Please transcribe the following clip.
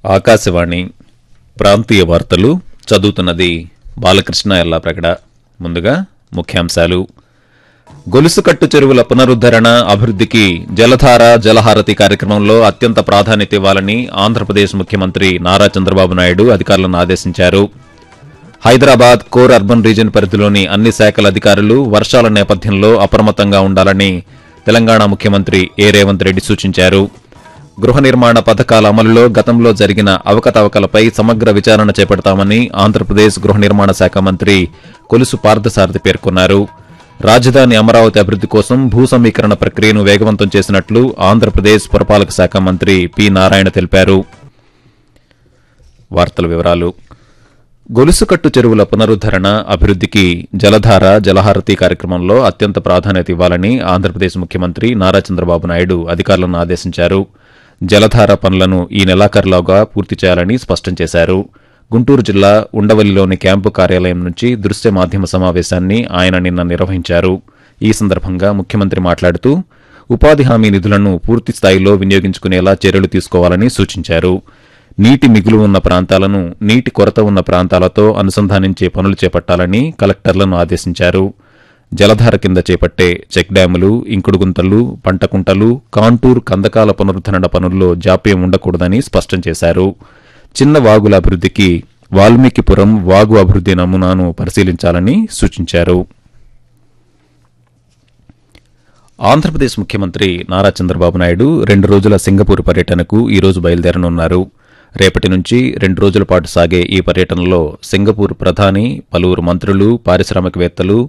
ఆకాశవాణి ప్రాంతీయ వార్తలు చదువుతున్నది బాలకృష్ణ ఎల్లాప్రగడ ముందుగా ముఖ్యాంశాలు గొలుసుకట్టు చెరువుల పునరుద్దరణ అభివృద్ధికి జలధార జలహారతి కార్యక్రమంలో అత్యంత ప్రాధాన్యత ఇవ్వాలని ఆంధ్రప్రదేశ్ ముఖ్యమంత్రి నారా చంద్రబాబు నాయుడు అధికారులను ఆదేశించారు హైదరాబాద్ కోర్ అర్బన్ రీజన్ పరిధిలోని అన్ని శాఖల అధికారులు వర్షాల నేపథ్యంలో అప్రమత్తంగా ఉండాలని తెలంగాణ ముఖ్యమంత్రి ఏ రేవంత్ రెడ్డి సూచించారు గృహ నిర్మాణ పథకాల అమలులో గతంలో జరిగిన అవకతవకలపై సమగ్ర విచారణ చేపడతామని ఆంధ్రప్రదేశ్ గృహ నిర్మాణ శాఖ మంత్రి కొలుసు పార్థసారథి పేర్కొన్నారు రాజధాని అమరావతి అభివృద్ది కోసం భూ సమీకరణ ప్రక్రియను వేగవంతం చేసినట్లు ఆంధ్రప్రదేశ్ పురపాలక శాఖ మంత్రి పి నారాయణ తెలిపారు వార్తల వివరాలు గొలుసుకట్టు చెరువుల పునరుద్దరణ అభివృద్ధికి జలధార జలహారతి కార్యక్రమంలో అత్యంత ప్రాధాన్యత ఇవ్వాలని ఆంధ్రప్రదేశ్ ముఖ్యమంత్రి నారా చంద్రబాబు నాయుడు అధికారులను ఆదేశించారు జలధార పనులను ఈ నెలాఖరులోగా పూర్తి చేయాలని స్పష్టం చేశారు గుంటూరు జిల్లా ఉండవల్లిలోని క్యాంపు కార్యాలయం నుంచి దృశ్య మాధ్యమ సమావేశాన్ని ఆయన నిన్న నిర్వహించారు ఈ సందర్భంగా ముఖ్యమంత్రి మాట్లాడుతూ ఉపాధి హామీ నిధులను పూర్తి స్థాయిలో వినియోగించుకునేలా చర్యలు తీసుకోవాలని సూచించారు నీటి మిగులు ఉన్న ప్రాంతాలను నీటి కొరత ఉన్న ప్రాంతాలతో అనుసంధానించే పనులు చేపట్టాలని కలెక్టర్లను ఆదేశించారు జలధార కింద చేపట్టే చెక్ డ్యాములు ఇంకుడు గుంతలు పంటకుంటలు కాంటూర్ కందకాల పునరుద్దరణ పనుల్లో జాప్యం ఉండకూడదని స్పష్టం చేశారు చిన్న వాగుల అభివృద్ధికి వాల్మీకిపురం వాగు అభివృద్ది నమూనాను పరిశీలించాలని సూచించారు ఆంధ్రప్రదేశ్ ముఖ్యమంత్రి నారా చంద్రబాబు నాయుడు రెండు రోజుల సింగపూర్ పర్యటనకు ఈ రోజు బయలుదేరనున్నారు రేపటి నుంచి రెండు రోజుల పాటు సాగే ఈ పర్యటనలో సింగపూర్ ప్రధాని పలువురు మంత్రులు పారిశ్రామికవేత్తలు